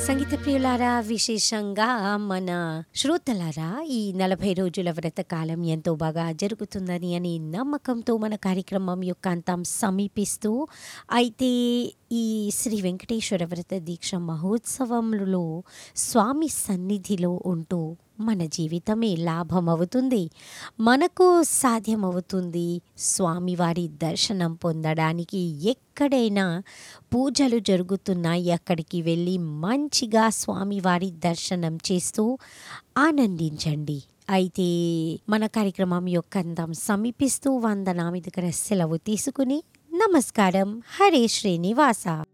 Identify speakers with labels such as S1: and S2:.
S1: సంగీత ప్రియులారా విశేషంగా మన శ్రోతలారా ఈ నలభై రోజుల వ్రత కాలం ఎంతో బాగా జరుగుతుందని అని నమ్మకంతో మన కార్యక్రమం యొక్క అంతం సమీపిస్తూ అయితే ఈ శ్రీ వెంకటేశ్వర వ్రత దీక్ష మహోత్సవంలో స్వామి సన్నిధిలో ఉంటూ మన జీవితమే లాభమవుతుంది మనకు సాధ్యమవుతుంది స్వామివారి దర్శనం పొందడానికి ఎక్కడైనా పూజలు జరుగుతున్నాయి అక్కడికి వెళ్ళి మంచిగా స్వామివారి దర్శనం చేస్తూ ఆనందించండి అయితే మన కార్యక్రమం యొక్క అందం సమీపిస్తూ వందనామి దగ్గర సెలవు తీసుకుని నమస్కారం హరే శ్రీనివాస